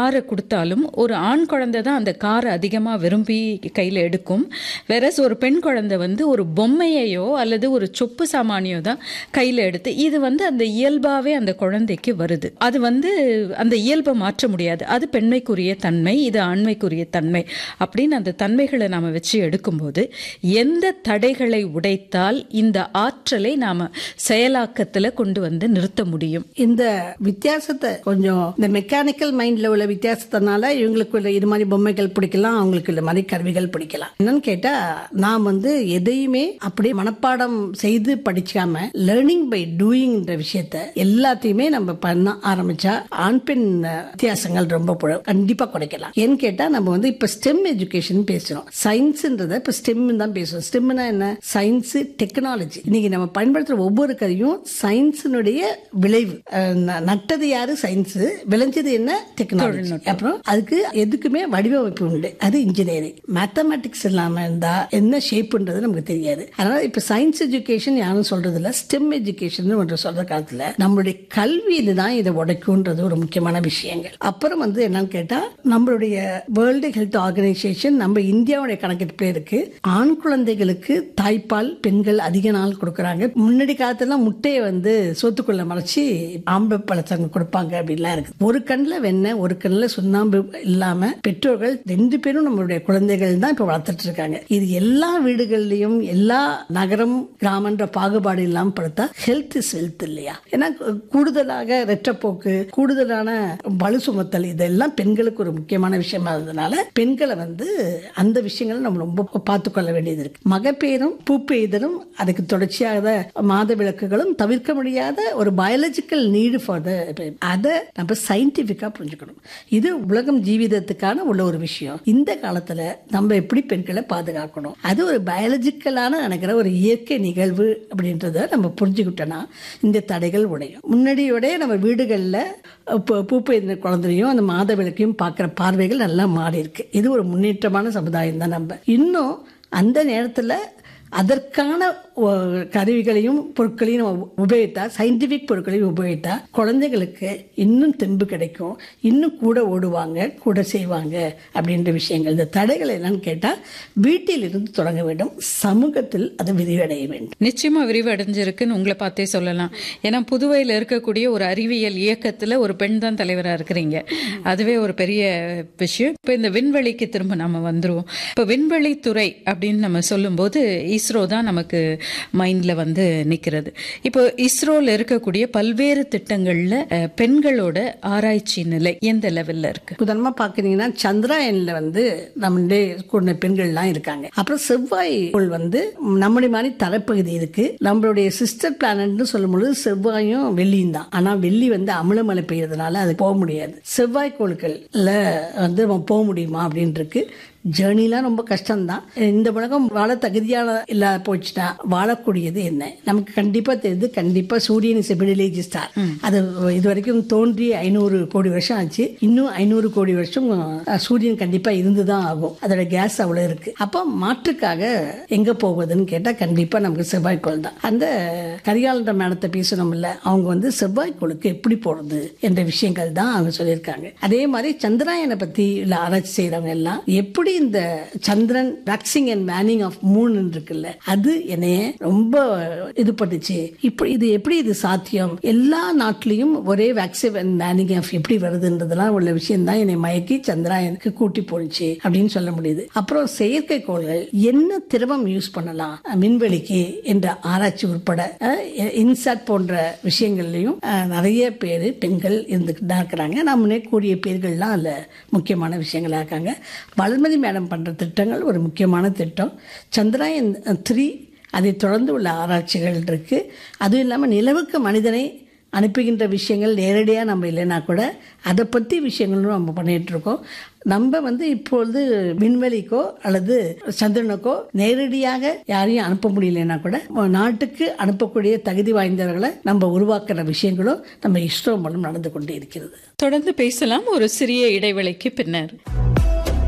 காரை கொடுத்தாலும் ஒரு ஆண் குழந்தை தான் அந்த காரை அதிகமாக விரும்பி கையில் எடுக்கும் வேறஸ் ஒரு பெண் குழந்தை வந்து ஒரு பொம்மையையோ அல்லது ஒரு சொப்பு சாமானியோ தான் கையில் எடுத்து இது வந்து அந்த இயல்பாகவே அந்த குழந்தைக்கு வருது அது வந்து அந்த இயல்பை மாற்ற முடியாது அது பெண்மைக்குரிய தன்மை இது ஆண்மைக்குரிய தன்மை அப்படின்னு அந்த தன்மைகளை நாம் வச்சு எடுக்கும்போது எந்த தடைகளை உடைத்தால் இந்த ஆற்றலை நாம் செயலாக்கத்தில் கொண்டு வந்து நிறுத்த முடியும் இந்த வித்தியாசத்தை கொஞ்சம் இந்த மெக்கானிக்கல் மைண்ட்ல உள்ள வித்தியாசத்தினால இவங்களுக்கு உள்ள இது மாதிரி பொம்மைகள் பிடிக்கலாம் அவங்களுக்கு இந்த மாதிரி கருவிகள் பிடிக்கலாம் என்னன்னு கேட்டா நான் வந்து எதையுமே அப்படியே மனப்பாடம் செய்து படிக்காம லேர்னிங் பை டூயிங்ன்ற விஷயத்த எல்லாத்தையுமே நம்ம பண்ண ஆரம்பிச்சா ஆண் பெண் வித்தியாசங்கள் ரொம்ப புழ- கண்டிப்பா குறைக்கலாம் ஏன்னு கேட்டா நம்ம வந்து இப்ப ஸ்டெம் எஜுகேஷன் பேசுறோம் சயின்ஸ்ன்றத இப்ப ஸ்டெம் தான் பேசுறோம் ஸ்டெம்னா என்ன சயின்ஸ் டெக்னாலஜி இன்னைக்கு நம்ம பயன்படுத்துற ஒவ்வொரு கருவியும் சயின்ஸினுடைய விளைவு அஹ் ந- நட்டது யாரு சயின்ஸ் விளைஞ்சது என்ன டெக்னாலஜி அப்புறம் அதுக்கு எதுக்குமே வடிவமைப்பு உண்டு அது இன்ஜினியரிங் மேத்தமேட்டிக்ஸ் இல்லாம இருந்தா என்ன ஷேப்ன்றது நமக்கு தெரியாது அதனால இப்ப சயின்ஸ் எஜுகேஷன் யாரும் சொல்றது இல்ல ஸ்டெம் எஜுகேஷன் ஒன்று சொல்ற காலத்துல நம்மளுடைய கல்வி இதுதான் இதை உடைக்கும்ன்றது ஒரு முக்கியமான விஷயங்கள் அப்புறம் வந்து என்னன்னு கேட்டா நம்மளுடைய வேர்ல்டு ஹெல்த் ஆர்கனைசேஷன் நம்ம இந்தியாவுடைய கணக்கெடுப்புல இருக்கு ஆண் குழந்தைகளுக்கு தாய்ப்பால் பெண்கள் அதிக நாள் கொடுக்கறாங்க முன்னாடி காலத்துல முட்டையை வந்து சோத்துக்குள்ள மறைச்சு ஆம்பளை பழத்தங்க கொடுப்பாங்க அப்படின்லாம் இருக்கு ஒரு கண்ணுல வெண்ணெய் ஒரு கண்ணுல சுண்ணாம்பு இல்லாம பெற்றோர்கள் ரெண்டு பேரும் நம்மளுடைய குழந்தைகள் தான் இப்ப வளர்த்துட்டு இருக்காங்க இது எல்லா வீடுகள்லயும் எல்லா நகரம் கிராமன்ற பாகுபாடு இல்லாம படுத்தா ஹெல்த் இஸ் வெல்த் இல்லையா ஏன்னா கு- கூடுதலாக ரெட்டப்போக்கு கூடுதலான பளு சுமத்தல் இதெல்லாம் பெண்களுக்கு ஒரு முக்கியமான விஷயமா இருந்ததுனால பெண்களை வந்து அந்த விஷயங்களை நம்ம ரொம்ப பார்த்து கொள்ள வேண்டியது இருக்கு மகப்பேரும் பூப்பெய்தலும் அதுக்கு தொடர்ச்சியாக மாத விளக்குகளும் தவிர்க்க முடியாத ஒரு பயாலஜிக்கல் நீடு ஃபார் த அதை நம்ம சயின்டிஃபிக்கா புரிஞ்சுக்கணும் இது உலகம் ஜீவிதத்துக்கான உள்ள ஒரு விஷயம் இந்த காலத்துல நம்ம எப்படி பெண்களை பாதுகாக்கணும் அது ஒரு பயாலஜிக்கலான நினைக்கிற ஒரு இயற்கை நிகழ்வு அப்படின்றத நம்ம புரிஞ்சுக்கிட்டோம்னா இந்த தடைகள் உடையும் முன்னாடியோட நம்ம வீடுகளில் பூப்பெய்தின குழந்தையும் அந்த மாத விளக்கையும் பார்க்குற பார்வைகள் நல்லா மாறி இருக்கு இது ஒரு முன்னேற்றமான சமுதாயம் தான் நம்ம இன்னும் அந்த நேரத்தில் அதற்கான ஒ- கருவிகளையும் பொருட்களையும் நம்ம உபயோகித்தா சயின்டிஃபிக் பொருட்களையும் உபயோகித்தா குழந்தைகளுக்கு இன்னும் தெம்பு கிடைக்கும் இன்னும் கூட ஓடுவாங்க கூட செய்வாங்க அப்படின்ற விஷயங்கள் இந்த தடைகள் என்னன்னு கேட்டால் வீட்டிலிருந்து தொடங்க வேண்டும் சமூகத்தில் அது விரிவடைய வேண்டும் நிச்சயமா விரிவடைஞ்சிருக்குன்னு உங்களை பார்த்தே சொல்லலாம் ஏன்னா புதுவையில் இருக்கக்கூடிய ஒரு அறிவியல் இயக்கத்துல ஒரு பெண் தான் தலைவரா இருக்கிறீங்க அதுவே ஒரு பெரிய விஷயம் இப்போ இந்த விண்வெளிக்கு திரும்ப நம்ம வந்துருவோம் இப்போ விண்வெளித்துறை அப்படின்னு நம்ம சொல்லும்போது இஸ்ரோ தான் நமக்கு மைண்ட்ல வந்து நிக்கிறது இப்போ இஸ்ரோல இருக்கக்கூடிய பல்வேறு திட்டங்கள்ல அஹ், பெண்களோட ஆராய்ச்சி நிலை எந்த லெவல்ல இருக்கு உதாரணமா பாக்குறீங்கன்னா சந்திராயன்ல வந்து நம்மளுடைய கூட பெண்கள்லாம் இருக்காங்க அப்புறம் செவ்வாய் கோள் வந்து நம்முடைய மாதிரி தரப்பகுதி இருக்கு நம்மளுடைய சிஸ்டர் பிளானட்னு சொல்லும்பொழுது செவ்வாயும் வெள்ளியும் தான் ஆனா வெள்ளி வந்து அமிலமழை பெய்யறதுனால அது போக முடியாது செவ்வாய் கோள்கள்ல வந்து நம்ம போக முடியுமா அப்படின்னு இருக்கு ஜேர்னிலாம் ரொம்ப கஷ்டம்தான் இந்த உலகம் வாழ தகுதியான இல்லாத போச்சுன்னா வாழக்கூடியது என்ன நமக்கு கண்டிப்பா தெரியுது கண்டிப்பா சூரியன் இஸ் மிடிலேஜ் ஸ்டார் அது இது வரைக்கும் தோன்றி ஐநூறு கோடி வருஷம் ஆச்சு இன்னும் ஐநூறு கோடி வருஷம் அஹ், சூரியன் கண்டிப்பா இருந்துதான் ஆகும் அதோட கேஸ் அவ்வளவு இருக்கு அப்போ மாற்றுக்காக எங்க போவதுன்னு கேட்டா கண்டிப்பா நமக்கு செவ்வாய்க்கோள் தான் அந்த கரிகாலன்ற மேடத்தை பேசணும்ல அவங்க வந்து செவ்வாய்க்கோளுக்கு எப்படி போறது என்ற விஷயங்கள் தான் அவங்க சொல்லியிருக்காங்க அதே மாதிரி சந்திராயனை பத்தி உள்ள ஆராய்ச்சி செய்யறவங்க எல்லாம் எப்படி இந்த சந்திரன் waxing and waning of moon இருக்குல்ல அது என்னைய ரொம்ப இது பண்ணுச்சு இப்படி இது எப்படி இது சாத்தியம் எல்லா நாட்டிலையும் ஒரே வேக்சின் அண்ட் மேனிங் ஆஃப் எப்படி வருதுன்றதெல்லாம் உள்ள விஷயம் தான் என்னை மயக்கி சந்திராயனுக்கு கூட்டி போனுச்சு அப்படின்னு சொல்ல முடியுது அப்புறம் செயற்கைக்கோள்கள் என்ன திரவம் யூஸ் பண்ணலாம் அஹ், விண்வெளிக்கு என்ற ஆராய்ச்சி உட்பட இன்சாட் போன்ற விஷயங்கள்லையும் அஹ், நிறைய பேர் பெண்கள் இருந்துக்கிட்டு தான் இருக்கிறாங்க நான் முன்னே கூடிய பேர்கள்லாம் அதில் முக்கியமான விஷயங்களா இருக்காங்க வளர்மதி மேடம் பண்ணுற திட்டங்கள் ஒரு முக்கியமான திட்டம் சந்திராயன் த்ரீ அதை தொடர்ந்து உள்ள ஆராய்ச்சிகள் இருக்கு அதுவும் இல்லாமல் நிலவுக்கு மனிதனை அனுப்புகின்ற விஷயங்கள் நேரடியாக நம்ம இல்லைன்னா கூட அதை பற்றி விஷயங்களும் நம்ம பண்ணிட்டு இருக்கோம் நம்ம வந்து இப்பொழுது விண்வெளிக்கோ அல்லது சந்திரனுக்கோ நேரடியாக யாரையும் அனுப்ப முடியலன்னா கூட நாட்டுக்கு அனுப்பக்கூடிய தகுதி வாய்ந்தவர்களை நம்ம உருவாக்குற விஷயங்களும் நம்ம இஸ்ரோ மூலம் நடந்து கொண்டு இருக்கிறது தொடர்ந்து பேசலாம் ஒரு சிறிய இடைவேளைக்கு பின்னர்